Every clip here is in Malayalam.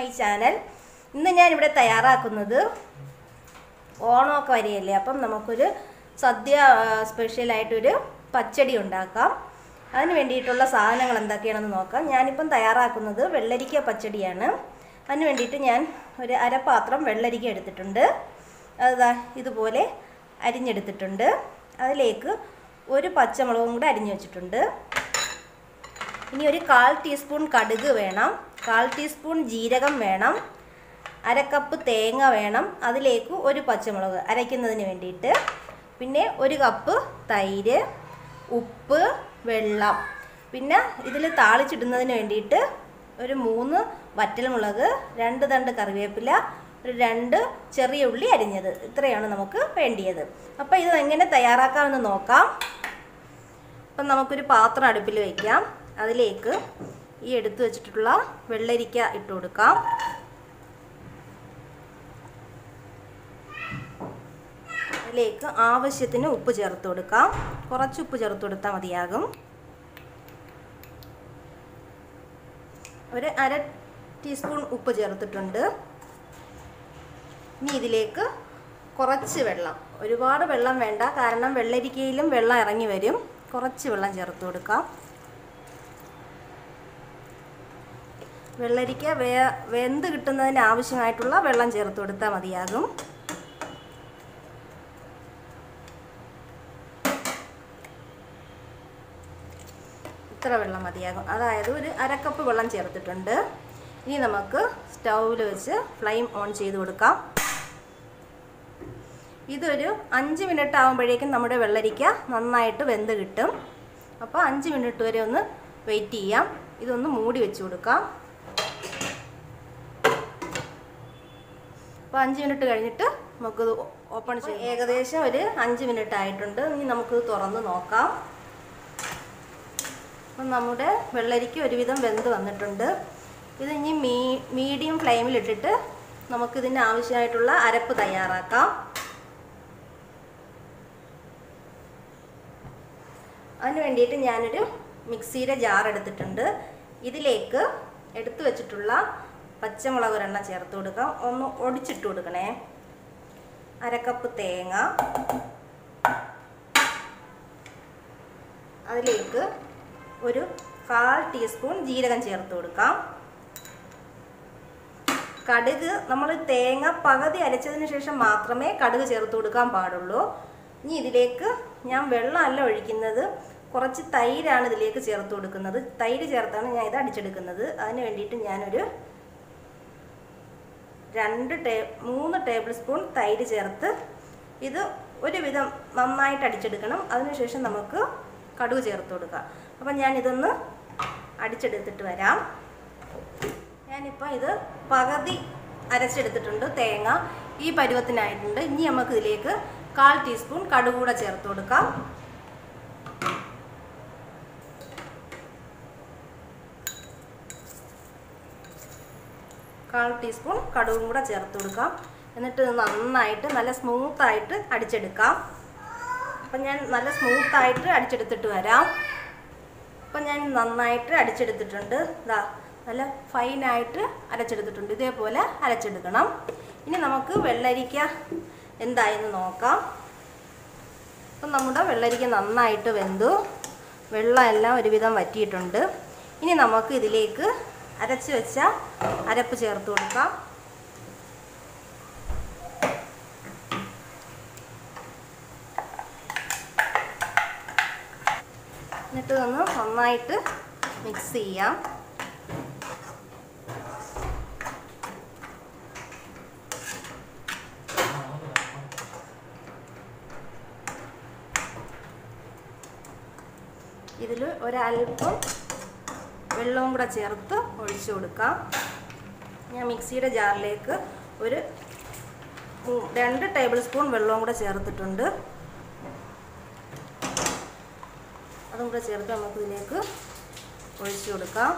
ചാനൽ ഇന്ന് ഞാൻ ഇവിടെ തയ്യാറാക്കുന്നത് ഓണമൊക്കെ വരികയല്ലേ അപ്പം നമുക്കൊരു സദ്യ ആ, സ്പെഷ്യലായിട്ടൊരു പച്ചടി ഉണ്ടാക്കാം അതിന് വേണ്ടിയിട്ടുള്ള സാധനങ്ങൾ എന്തൊക്കെയാണെന്ന് നോക്കാം ഞാനിപ്പം തയ്യാറാക്കുന്നത് വെള്ളരിക്ക പച്ചടിയാണ് അതിന് വേണ്ടിയിട്ട് ഞാൻ ഒരു അരപ്പാത്രം വെള്ളരിക്ക എടുത്തിട്ടുണ്ട് അത് ദാ ഇതുപോലെ അരിഞ്ഞെടുത്തിട്ടുണ്ട് അതിലേക്ക് ഒരു പച്ചമുളകും കൂടെ അരിഞ്ഞു വെച്ചിട്ടുണ്ട് ഇനി ഒരു കാൽ ടീസ്പൂൺ കടുക് വേണം കാൽ ടീസ്പൂൺ ജീരകം വേണം അര കപ്പ് തേങ്ങ വേണം അതിലേക്ക് ഒരു പച്ചമുളക് അരയ്ക്കുന്നതിന് വേണ്ടിയിട്ട് പിന്നെ ഒരു കപ്പ് തൈര് ഉപ്പ് വെള്ളം പിന്നെ ഇതിൽ താളിച്ചിടുന്നതിന് വേണ്ടിയിട്ട് ഒരു മൂന്ന് വറ്റൽമുളക് രണ്ട് തണ്ട് കറിവേപ്പില ഒരു രണ്ട് ചെറിയ ഉള്ളി അരിഞ്ഞത് ഇത്രയാണ് നമുക്ക് വേണ്ടിയത് അപ്പോൾ ഇത് എങ്ങനെ തയ്യാറാക്കാമെന്ന് നോക്കാം അപ്പം നമുക്കൊരു പാത്രം അടുപ്പിൽ വയ്ക്കാം അതിലേക്ക് ഈ എടുത്തു വെച്ചിട്ടുള്ള വെള്ളരിക്ക ഇട്ട് കൊടുക്കാം അതിലേക്ക് ആവശ്യത്തിന് ഉപ്പ് ചേർത്ത് കൊടുക്കാം കുറച്ച് ഉപ്പ് ചേർത്ത് കൊടുത്താൽ മതിയാകും ഒരു അര ടീസ്പൂൺ ഉപ്പ് ചേർത്തിട്ടുണ്ട് ഇനി ഇതിലേക്ക് കുറച്ച് വെള്ളം ഒരുപാട് വെള്ളം വേണ്ട കാരണം വെള്ളരിക്കയിലും വെള്ളം ഇറങ്ങി വരും കുറച്ച് വെള്ളം ചേർത്ത് കൊടുക്കാം വെള്ളരിക്ക വേ വെന്ത് കിട്ടുന്നതിന് ആവശ്യമായിട്ടുള്ള വെള്ളം ചേർത്ത് കൊടുത്താൽ മതിയാകും ഇത്ര വെള്ളം മതിയാകും അതായത് ഒരു അരക്കപ്പ് വെള്ളം ചേർത്തിട്ടുണ്ട് ഇനി നമുക്ക് സ്റ്റൗവിൽ വെച്ച് ഫ്ലെയിം ഓൺ ചെയ്ത് കൊടുക്കാം ഇതൊരു അഞ്ച് മിനിറ്റ് ആകുമ്പോഴേക്കും നമ്മുടെ വെള്ളരിക്ക നന്നായിട്ട് വെന്ത് കിട്ടും അപ്പോൾ അഞ്ച് മിനിറ്റ് വരെ ഒന്ന് വെയിറ്റ് ചെയ്യാം ഇതൊന്ന് മൂടി വെച്ച് കൊടുക്കാം അപ്പോൾ അഞ്ച് മിനിറ്റ് കഴിഞ്ഞിട്ട് നമുക്കിത് ഓപ്പൺ ചെയ്യാം ഏകദേശം ഒരു അഞ്ച് മിനിറ്റ് ആയിട്ടുണ്ട് ഇനി നമുക്കിത് തുറന്ന് നോക്കാം അപ്പം നമ്മുടെ വെള്ളരിക്ക ഒരുവിധം വെന്ത് വന്നിട്ടുണ്ട് ഇത് ഇനി മീ മീഡിയം ഫ്ലെയിമിലിട്ടിട്ട് നമുക്കിതിന് ആവശ്യമായിട്ടുള്ള അരപ്പ് തയ്യാറാക്കാം അതിന് വേണ്ടിയിട്ട് ഞാനൊരു മിക്സിയുടെ ജാർ എടുത്തിട്ടുണ്ട് ഇതിലേക്ക് എടുത്തു വെച്ചിട്ടുള്ള പച്ചമുളക് ഒരെണ്ണം ചേർത്ത് കൊടുക്കാം ഒന്ന് ഒടിച്ചിട്ട് കൊടുക്കണേ അരക്കപ്പ് തേങ്ങ അതിലേക്ക് ഒരു കാൽ ടീസ്പൂൺ ജീരകം ചേർത്ത് കൊടുക്കാം കടുക് നമ്മൾ തേങ്ങ പകുതി അരച്ചതിന് ശേഷം മാത്രമേ കടുക് ചേർത്ത് കൊടുക്കാൻ പാടുള്ളൂ ഇനി ഇതിലേക്ക് ഞാൻ വെള്ളമല്ല ഒഴിക്കുന്നത് കുറച്ച് തൈരാണ് ഇതിലേക്ക് ചേർത്ത് കൊടുക്കുന്നത് തൈര് ചേർത്താണ് ഞാൻ ഇത് അടിച്ചെടുക്കുന്നത് അതിന് വേണ്ടിയിട്ട് ഞാനൊരു രണ്ട് ടേ മൂന്ന് ടേബിൾ സ്പൂൺ തൈര് ചേർത്ത് ഇത് ഒരുവിധം നന്നായിട്ട് അടിച്ചെടുക്കണം അതിനുശേഷം നമുക്ക് കടുക് ചേർത്ത് കൊടുക്കാം അപ്പം ഞാനിതൊന്ന് അടിച്ചെടുത്തിട്ട് വരാം ഞാനിപ്പോൾ ഇത് പകുതി അരച്ചെടുത്തിട്ടുണ്ട് തേങ്ങ ഈ പരുവത്തിനായിട്ടുണ്ട് ഇനി നമുക്ക് ഇതിലേക്ക് കാൽ ടീസ്പൂൺ കടുക് കൂടെ ചേർത്ത് കൊടുക്കാം കാൽ ടീസ്പൂൺ കടുകും കൂടെ ചേർത്ത് കൊടുക്കാം എന്നിട്ട് ഇത് നന്നായിട്ട് നല്ല സ്മൂത്തായിട്ട് അടിച്ചെടുക്കാം അപ്പം ഞാൻ നല്ല സ്മൂത്തായിട്ട് അടിച്ചെടുത്തിട്ട് വരാം അപ്പം ഞാൻ നന്നായിട്ട് അടിച്ചെടുത്തിട്ടുണ്ട് ഇതാ നല്ല ഫൈനായിട്ട് അരച്ചെടുത്തിട്ടുണ്ട് ഇതേപോലെ അരച്ചെടുക്കണം ഇനി നമുക്ക് വെള്ളരിക്ക എന്തായെന്ന് നോക്കാം അപ്പം നമ്മുടെ വെള്ളരിക്ക നന്നായിട്ട് വെന്തു വെള്ളമെല്ലാം ഒരുവിധം വറ്റിയിട്ടുണ്ട് ഇനി നമുക്ക് ഇതിലേക്ക് അരച്ച് വെച്ച അരപ്പ് ചേർത്ത് കൊടുക്കാം എന്നിട്ട് ഒന്ന് നന്നായിട്ട് മിക്സ് ചെയ്യാം ഇതിൽ ഒരല്പം വെള്ളവും കൂടെ ചേർത്ത് ഒഴിച്ചു കൊടുക്കാം ഞാൻ മിക്സിയുടെ ജാറിലേക്ക് ഒരു മൂ- രണ്ട് ടേബിൾ സ്പൂൺ വെള്ളവും കൂടെ ചേർത്തിട്ടുണ്ട് അതും കൂടെ ചേർത്ത് നമുക്ക് ഇതിലേക്ക് ഒഴിച്ചു കൊടുക്കാം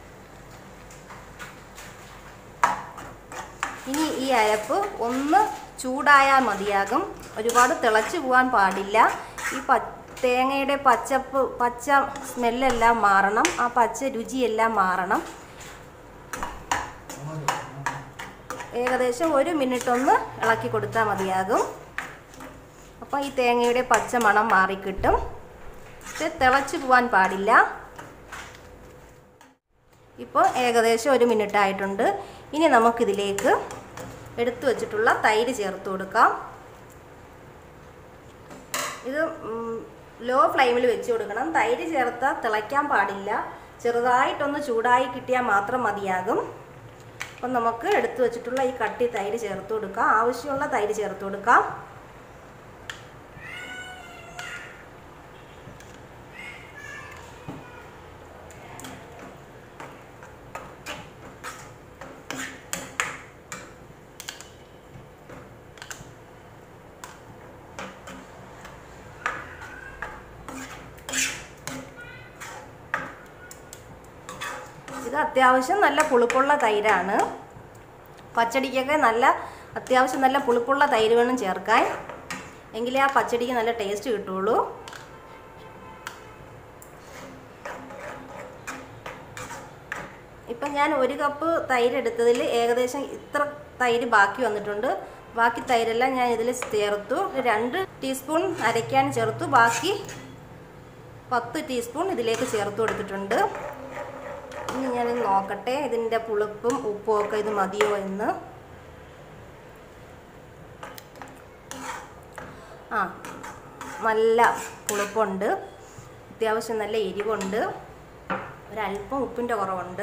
ഇനി ഈ അരപ്പ് ഒന്ന് ചൂടായാൽ മതിയാകും ഒരുപാട് തിളച്ചു പോകാൻ പാടില്ല ഈ പ തേങ്ങയുടെ പച്ചപ്പ് പച്ച സ്മെല്ലെല്ലാം മാറണം ആ പച്ച രുചിയെല്ലാം മാറണം ഏകദേശം ഒരു മിനിറ്റ് ഒന്ന് ഇളക്കി കൊടുത്താൽ മതിയാകും അപ്പോൾ ഈ തേങ്ങയുടെ പച്ച മണം മാറിക്കിട്ടും പക്ഷെ തിളച്ച് പോവാൻ പാടില്ല ഇപ്പോൾ ഏകദേശം ഒരു മിനിറ്റ് ആയിട്ടുണ്ട് ഇനി നമുക്കിതിലേക്ക് എടുത്തു വച്ചിട്ടുള്ള തൈര് ചേർത്ത് കൊടുക്കാം ഇത് ലോ ഫ്ലെയിമിൽ വെച്ച് കൊടുക്കണം തൈര് ചേർത്താൽ തിളയ്ക്കാൻ പാടില്ല ചെറുതായിട്ടൊന്ന് ചൂടായി കിട്ടിയാൽ മാത്രം മതിയാകും അപ്പം നമുക്ക് എടുത്തു വച്ചിട്ടുള്ള ഈ കട്ടി തൈര് ചേർത്ത് കൊടുക്കാം ആവശ്യമുള്ള തൈര് ചേർത്ത് കൊടുക്കാം ഇത് അത്യാവശ്യം നല്ല പുളിപ്പുള്ള തൈരാണ് പച്ചടിക്കൊക്കെ നല്ല അത്യാവശ്യം നല്ല പുളിപ്പുള്ള തൈര് വേണം ചേർക്കാൻ എങ്കിലേ ആ പച്ചടിക്ക് നല്ല ടേസ്റ്റ് കിട്ടുള്ളൂ ഇപ്പം ഞാൻ ഒരു കപ്പ് തൈര് എടുത്തതിൽ ഏകദേശം ഇത്ര തൈര് ബാക്കി വന്നിട്ടുണ്ട് ബാക്കി തൈരെല്ലാം ഞാൻ ഇതിൽ ചേർത്തു രണ്ട് ടീസ്പൂൺ അരയ്ക്കാൻ ചേർത്തു ബാക്കി പത്ത് ടീസ്പൂൺ ഇതിലേക്ക് ചേർത്ത് കൊടുത്തിട്ടുണ്ട് ഇനി ഞാൻ നോക്കട്ടെ ഇതിൻ്റെ പുളിപ്പും ഉപ്പും ഒക്കെ ഇത് മതിയോ എന്ന് ആ നല്ല പുളിപ്പുണ്ട് അത്യാവശ്യം നല്ല എരിവുണ്ട് ഒരല്പം ഉപ്പിൻ്റെ കുറവുണ്ട്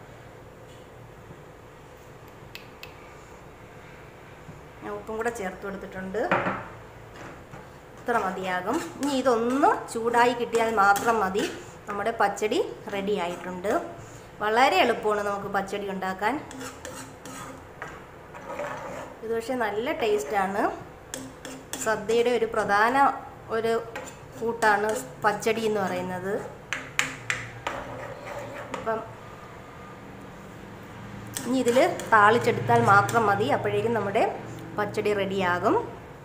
ഞാൻ ഉപ്പും കൂടെ ചേർത്ത് കൊടുത്തിട്ടുണ്ട് ഇത്ര മതിയാകും ഇനി ഇതൊന്ന് ചൂടായി കിട്ടിയാൽ മാത്രം മതി നമ്മുടെ പച്ചടി റെഡി ആയിട്ടുണ്ട് വളരെ എളുപ്പമാണ് നമുക്ക് പച്ചടി ഉണ്ടാക്കാൻ ഇത് പക്ഷേ നല്ല ടേസ്റ്റാണ് സദ്യയുടെ ഒരു പ്രധാന ഒരു കൂട്ടാണ് പച്ചടി എന്ന് പറയുന്നത് അപ്പം ഇനി ഇതിൽ താളിച്ചെടുത്താൽ മാത്രം മതി അപ്പോഴേക്കും നമ്മുടെ പച്ചടി റെഡിയാകും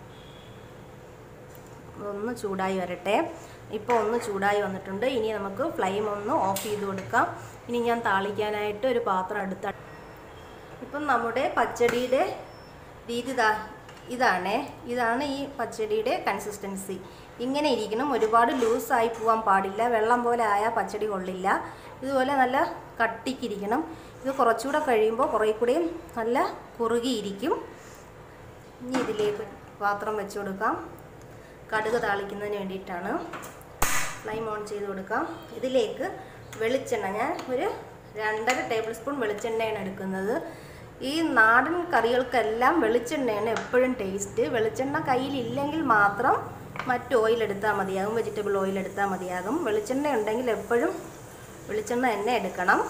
ഒന്ന് ചൂടായി വരട്ടെ ഇപ്പോൾ ഒന്ന് ചൂടായി വന്നിട്ടുണ്ട് ഇനി നമുക്ക് ഫ്ലെയിം ഒന്ന് ഓഫ് ചെയ്ത് കൊടുക്കാം ഇനി ഞാൻ താളിക്കാനായിട്ട് ഒരു പാത്രം എടുത്ത ഇപ്പം നമ്മുടെ പച്ചടിയുടെ രീതി ഇതാ ഇതാണേ ഇതാണ് ഈ പച്ചടിയുടെ കൺസിസ്റ്റൻസി ഇങ്ങനെ ഇരിക്കണം ഒരുപാട് ലൂസായി പോകാൻ പാടില്ല വെള്ളം പോലെ ആയാൽ പച്ചടി കൊള്ളില്ല ഇതുപോലെ നല്ല കട്ടിക്കിരിക്കണം ഇത് കുറച്ചുകൂടെ കഴിയുമ്പോൾ കുറേ കൂടെയും നല്ല കുറുകിയിരിക്കും ഇനി ഇതിലേക്ക് പാത്രം വെച്ച് കൊടുക്കാം കടുക് താളിക്കുന്നതിന് വേണ്ടിയിട്ടാണ് ഫ്ലെയിം ഓൺ ചെയ്ത് കൊടുക്കാം ഇതിലേക്ക് വെളിച്ചെണ്ണ ഞാൻ ഒരു രണ്ടര ടേബിൾ സ്പൂൺ വെളിച്ചെണ്ണയാണ് എടുക്കുന്നത് ഈ നാടൻ കറികൾക്കെല്ലാം വെളിച്ചെണ്ണയാണ് എപ്പോഴും ടേസ്റ്റ് വെളിച്ചെണ്ണ കയ്യിലില്ലെങ്കിൽ മാത്രം മറ്റ് ഓയിൽ എടുത്താൽ മതിയാകും വെജിറ്റബിൾ ഓയിൽ എടുത്താൽ മതിയാകും വെളിച്ചെണ്ണ ഉണ്ടെങ്കിൽ എപ്പോഴും വെളിച്ചെണ്ണ തന്നെ എടുക്കണം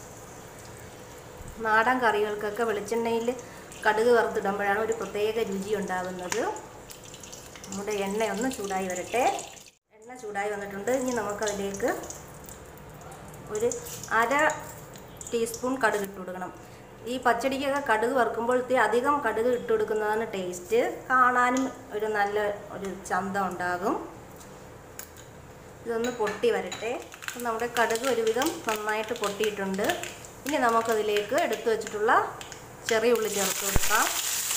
നാടൻ കറികൾക്കൊക്കെ വെളിച്ചെണ്ണയിൽ കടുക് വറുത്തിടുമ്പോഴാണ് ഒരു പ്രത്യേക രുചി ഉണ്ടാകുന്നത് നമ്മുടെ എണ്ണ ഒന്ന് ചൂടായി വരട്ടെ എണ്ണ ചൂടായി വന്നിട്ടുണ്ട് ഇനി നമുക്കതിലേക്ക് ഒരു അര ടീസ്പൂൺ കടുക് ഇട്ട് കൊടുക്കണം ഈ പച്ചടിക്കൊക്കെ കടുക് വറുക്കുമ്പോഴത്തേ അധികം കടുക് ഇട്ട് കൊടുക്കുന്നതാണ് ടേസ്റ്റ് കാണാനും ഒരു നല്ല ഒരു ചന്തം ഉണ്ടാകും ഇതൊന്ന് പൊട്ടി വരട്ടെ അപ്പം നമ്മുടെ കടുക് ഒരുവിധം നന്നായിട്ട് പൊട്ടിയിട്ടുണ്ട് ഇനി നമുക്കതിലേക്ക് എടുത്തു വെച്ചിട്ടുള്ള ചെറിയ ഉള്ളി ചേർത്ത് കൊടുക്കാം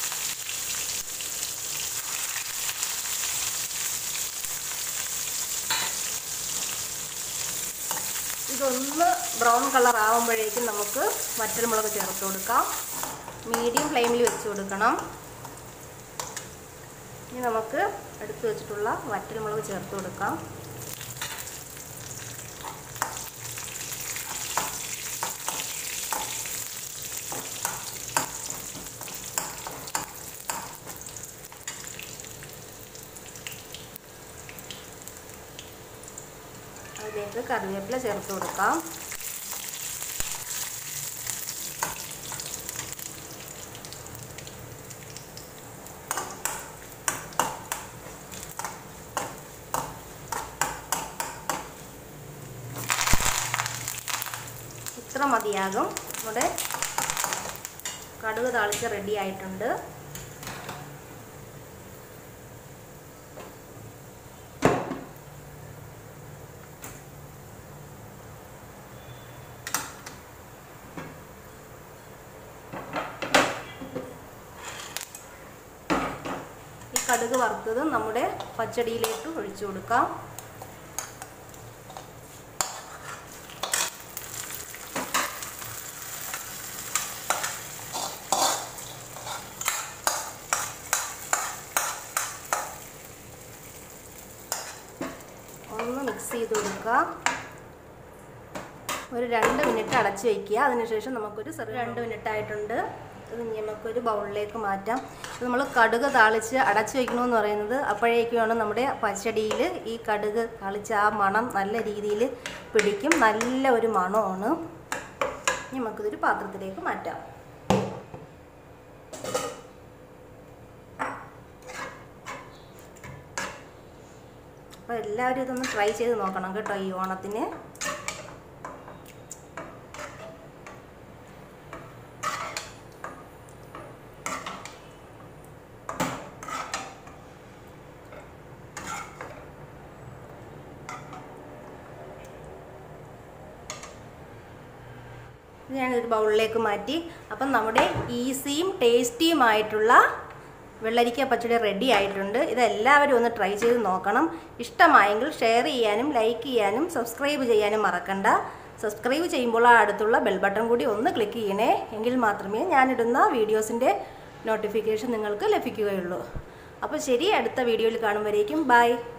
ഇതൊന്ന് ബ്രൗൺ കളർ ആകുമ്പോഴേക്കും നമുക്ക് വറ്റൽമുളക് ചേർത്ത് കൊടുക്കാം മീഡിയം ഫ്ലെയിമിൽ വെച്ച് കൊടുക്കണം ഇനി നമുക്ക് എടുത്തു വെച്ചിട്ടുള്ള വറ്റൽമുളക് ചേർത്ത് കൊടുക്കാം അതിലേക്ക് കറിവേപ്പില ചേർത്ത് കൊടുക്കാം ഇത്ര മതിയാകും നമ്മുടെ കടുക് താളിച്ച് റെഡി ആയിട്ടുണ്ട് കടുക് വറുത്തതും നമ്മുടെ പച്ചടിയിലേക്ക് ഒഴിച്ചു കൊടുക്കാം ഒന്ന് മിക്സ് ചെയ്ത് കൊടുക്കുക ഒരു രണ്ട് മിനിറ്റ് അടച്ച് വയ്ക്കുക അതിനുശേഷം നമുക്കൊരു ചെറു രണ്ട് മിനിറ്റ് ആയിട്ടുണ്ട് ഇത് ഇനി നമുക്കൊരു ബൗളിലേക്ക് മാറ്റാം ഇത് നമ്മൾ കടുക് താളിച്ച് അടച്ച് വയ്ക്കണമെന്ന് പറയുന്നത് അപ്പോഴേക്കുമാണ് നമ്മുടെ പച്ചടിയിൽ ഈ കടുക് താളിച്ച് ആ മണം നല്ല രീതിയിൽ പിടിക്കും നല്ല ഒരു മണമാണ് ഇനി നമുക്കിതൊരു പാത്രത്തിലേക്ക് മാറ്റാം അപ്പോൾ എല്ലാവരും ഇതൊന്ന് ട്രൈ ചെയ്ത് നോക്കണം കേട്ടോ ഈ ഓണത്തിന് ഇത് ഞാനൊരു ബൗളിലേക്ക് മാറ്റി അപ്പം നമ്മുടെ ഈസിയും ടേസ്റ്റിയുമായിട്ടുള്ള വെള്ളരിക്ക പച്ചടി റെഡി ആയിട്ടുണ്ട് ഇതെല്ലാവരും ഒന്ന് ട്രൈ ചെയ്ത് നോക്കണം ഇഷ്ടമായെങ്കിൽ ഷെയർ ചെയ്യാനും ലൈക്ക് ചെയ്യാനും സബ്സ്ക്രൈബ് ചെയ്യാനും മറക്കണ്ട സബ്സ്ക്രൈബ് ചെയ്യുമ്പോൾ ആ അടുത്തുള്ള ബെൽ ബട്ടൺ കൂടി ഒന്ന് ക്ലിക്ക് ചെയ്യണേ എങ്കിൽ മാത്രമേ ഞാനിടുന്ന വീഡിയോസിൻ്റെ നോട്ടിഫിക്കേഷൻ നിങ്ങൾക്ക് ലഭിക്കുകയുള്ളൂ അപ്പോൾ ശരി അടുത്ത വീഡിയോയിൽ കാണുമ്പോഴേക്കും ബൈ